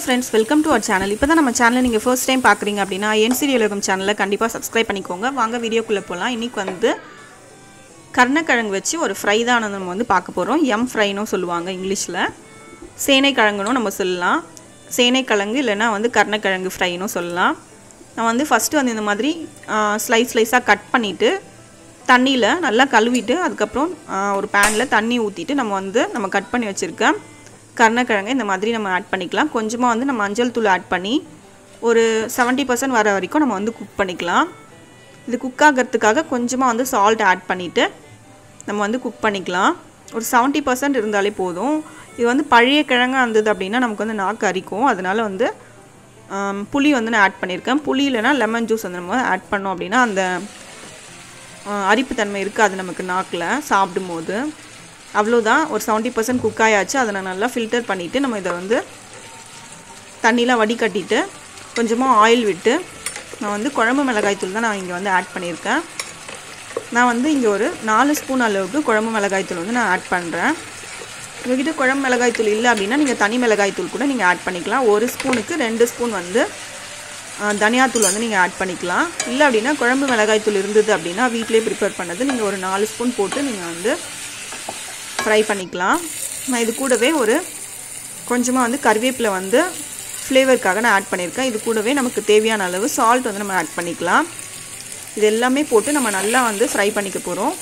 friends welcome to our channel இப்போ தான் நம்ம சேனலை நீங்கள் ஃபர்ஸ்ட் டைம் பார்க்குறீங்க அப்படின்னா என்சிடி உலகம் சேனலை கண்டிப்பாக சப்ஸ்கிரைப் பண்ணிக்கோங்க வாங்க வீடியோக்குள்ளே போகலாம் இன்றைக்கி வந்து கருணக்கிழங்கு வச்சு ஒரு ஃப்ரை தான் நம்ம வந்து பார்க்க போகிறோம் எம் ஃப்ரைனும் சொல்லுவாங்க இங்கிலீஷில் சேனைக்கிழங்குனும் நம்ம சொல்லலாம் சேனைக்கிழங்கு இல்லைன்னா வந்து கருணக்கிழங்கு ஃப்ரைனும் சொல்லலாம் நான் வந்து ஃபஸ்ட்டு வந்து இந்த மாதிரி ஸ்லைஸ் ஸ்லைஸாக கட் பண்ணிவிட்டு தண்ணியில் நல்லா கழுவிட்டு அதுக்கப்புறம் ஆ, ஒரு பேனில் தண்ணி ஊற்றிட்டு நம்ம வந்து நம்ம கட் பண்ணி வச்சுருக்க கருணக்கிழங்கை இந்த மாதிரி நம்ம ஆட் பண்ணிக்கலாம் கொஞ்சமாக வந்து நம்ம மஞ்சள் தூள் ஆட் பண்ணி ஒரு 70% பர்சன்ட் வர வரைக்கும் நம்ம வந்து குக் பண்ணிக்கலாம் இது குக் ஆகிறதுக்காக கொஞ்சமாக வந்து சால்ட் ஆட் பண்ணிவிட்டு நம்ம வந்து குக் பண்ணிக்கலாம் ஒரு 70% பர்சன்ட் இருந்தாலே போதும் இது வந்து பழைய கிழங்கா இருந்தது அப்படின்னா நமக்கு வந்து நாக்கு அரிக்கும் அதனால் வந்து ஆம், புளி வந்து நான் ஆட் பண்ணியிருக்கேன் புளி இல்லைனா லெமன் ஜூஸ் வந்து நம்ம ஆட் பண்ணோம் அப்படின்னா அந்த ஆ, அரிப்புத்தன்மை இருக்காது நமக்கு நாக்கில் சாப்பிடும்போது அவ்வளோதான் ஒரு 70% பர்சன்ட் குக் ஆயாச்சு அதை நான் நல்லா ஃபில்டர் பண்ணிவிட்டு நம்ம இதை வந்து தண்ணிலாம் வடிகட்டிட்டு கொஞ்சமாக ஆயில் விட்டு நான் வந்து குழம்பு மிளகாய் தூள் தான் நான் இங்கே வந்து ஆட் பண்ணியிருக்கேன் நான் வந்து இங்கே ஒரு நாலு ஸ்பூன் அளவுக்கு குழம்பு மிளகாய் தூள் வந்து நான் ஆட் பண்ணுறேன் உங்ககிட்ட குழம்பு மிளகாய் தூள் இல்லை அப்படின்னா நீங்கள் தனி மிளகாய் தூள் கூட நீங்கள் ஆட் பண்ணிக்கலாம் ஒரு ஸ்பூனுக்கு ரெண்டு ஸ்பூன் வந்து ஆ, தனியாத்தூள் வந்து நீங்கள் ஆட் பண்ணிக்கலாம் இல்லை அப்படின்னா குழம்பு மிளகாய் தூள் இருந்தது அப்படின்னா வீட்டிலே ப்ரிப்பேர் பண்ணது நீங்கள் ஒரு நாலு ஸ்பூன் போட்டு நீங்கள் வந்து ஃப்ரை பண்ணிக்கலாம் நான் இது கூடவே ஒரு கொஞ்சமாக வந்து கருவேப்பிலை வந்து ஃப்ளேவருக்காக நான் ஆட் பண்ணியிருக்கேன் இது கூடவே நமக்கு தேவையான அளவு சால்ட் வந்து நம்ம ஆட் பண்ணிக்கலாம் இது எல்லாமே போட்டு நம்ம நல்லா வந்து ஃப்ரை பண்ணிக்க போகிறோம்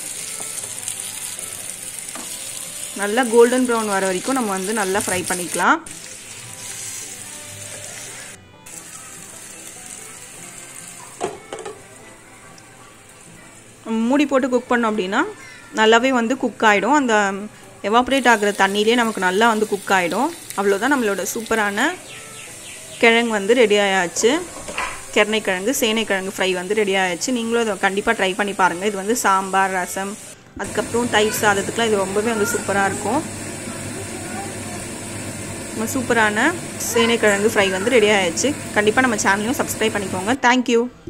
நல்லா கோல்டன் ப்ரௌன் வர வரைக்கும் நம்ம வந்து நல்லா ஃப்ரை பண்ணிக்கலாம் மூடி போட்டு குக் பண்ணோம் அப்படின்னா நல்லாவே வந்து குக் ஆகிடும் அந்த எவாப்ரேட் ஆகிற தண்ணியிலே நமக்கு நல்லா வந்து குக் ஆகிடும் அவ்வளோதான் நம்மளோட சூப்பரான கிழங்கு வந்து ரெடி ஆயாச்சு கிழங்கு சேனைக்கிழங்கு ஃப்ரை வந்து ரெடி ஆயாச்சு நீங்களும் இதை கண்டிப்பாக ட்ரை பண்ணி பாருங்கள் இது வந்து சாம்பார் ரசம் அதுக்கப்புறம் தயிர் சாதத்துக்குலாம் இது ரொம்பவே வந்து சூப்பராக இருக்கும் நம்ம சூப்பரான சேனைக்கிழங்கு ஃப்ரை வந்து ரெடி ஆயாச்சு கண்டிப்பாக நம்ம சேனலையும் சப்ஸ்கிரைப் பண்ணிக்கோங்க தேங்க்யூ